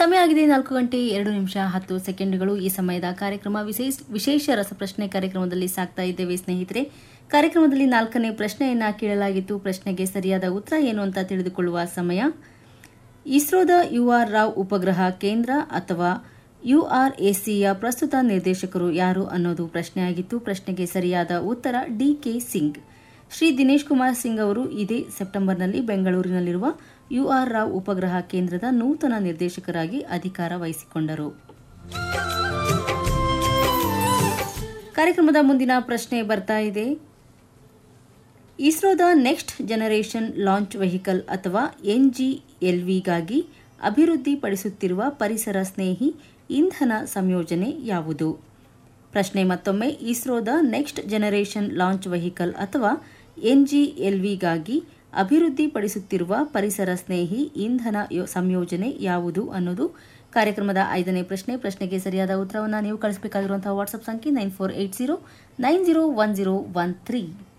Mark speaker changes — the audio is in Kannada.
Speaker 1: ಸಮಯ ಆಗಿದೆ ನಾಲ್ಕು ಗಂಟೆ ಎರಡು ನಿಮಿಷ ಹತ್ತು ಸೆಕೆಂಡ್ಗಳು ಈ ಸಮಯದ ಕಾರ್ಯಕ್ರಮ ವಿಶೇಷ ವಿಶೇಷ ರಸಪ್ರಶ್ನೆ ಕಾರ್ಯಕ್ರಮದಲ್ಲಿ ಸಾಕ್ತಾ ಇದ್ದೇವೆ ಸ್ನೇಹಿತರೆ ಕಾರ್ಯಕ್ರಮದಲ್ಲಿ ನಾಲ್ಕನೇ ಪ್ರಶ್ನೆಯನ್ನ ಕೇಳಲಾಗಿತ್ತು ಪ್ರಶ್ನೆಗೆ ಸರಿಯಾದ ಉತ್ತರ ಏನು ಅಂತ ತಿಳಿದುಕೊಳ್ಳುವ ಸಮಯ ಇಸ್ರೋದ ಯುಆರ್ ರಾವ್ ಉಪಗ್ರಹ ಕೇಂದ್ರ ಅಥವಾ ಯುಆರ್ಎಸಿಯ ಪ್ರಸ್ತುತ ನಿರ್ದೇಶಕರು ಯಾರು ಅನ್ನೋದು ಪ್ರಶ್ನೆಯಾಗಿತ್ತು ಪ್ರಶ್ನೆಗೆ ಸರಿಯಾದ ಉತ್ತರ ಡಿಕೆ ಸಿಂಗ್ ಶ್ರೀ ದಿನೇಶ್ ಕುಮಾರ್ ಸಿಂಗ್ ಅವರು ಇದೇ ಸೆಪ್ಟೆಂಬರ್ನಲ್ಲಿ ಬೆಂಗಳೂರಿನಲ್ಲಿರುವ ಯುಆರ್ ರಾವ್ ಉಪಗ್ರಹ ಕೇಂದ್ರದ ನೂತನ ನಿರ್ದೇಶಕರಾಗಿ ಅಧಿಕಾರ ವಹಿಸಿಕೊಂಡರು ಕಾರ್ಯಕ್ರಮದ ಮುಂದಿನ ಪ್ರಶ್ನೆ ಬರ್ತಾ ಇದೆ ಇಸ್ರೋದ ನೆಕ್ಸ್ಟ್ ಜನರೇಷನ್ ಲಾಂಚ್ ವೆಹಿಕಲ್ ಅಥವಾ ಎನ್ಜಿಎಲ್ವಿಗಾಗಿ ಅಭಿವೃದ್ಧಿಪಡಿಸುತ್ತಿರುವ ಪರಿಸರ ಸ್ನೇಹಿ ಇಂಧನ ಸಂಯೋಜನೆ ಯಾವುದು ಪ್ರಶ್ನೆ ಮತ್ತೊಮ್ಮೆ ಇಸ್ರೋದ ನೆಕ್ಸ್ಟ್ ಜನರೇಷನ್ ಲಾಂಚ್ ವೆಹಿಕಲ್ ಅಥವಾ ಎನ್ಜಿಎಲ್ವಿಗಾಗಿ ಅಭಿವೃದ್ಧಿಪಡಿಸುತ್ತಿರುವ ಪರಿಸರ ಸ್ನೇಹಿ ಇಂಧನ ಯೋ- ಸಂಯೋಜನೆ ಯಾವುದು ಅನ್ನೋದು ಕಾರ್ಯಕ್ರಮದ ಐದನೇ ಪ್ರಶ್ನೆ ಪ್ರಶ್ನೆಗೆ ಸರಿಯಾದ ಉತ್ತರವನ್ನು ನೀವು ಕಳಿಸಬೇಕಾಗಿರುವಂತಹ ವಾಟ್ಸ್ಆಪ್ ಸಂಖ್ಯೆ nine four eight zero nine zero one zero one three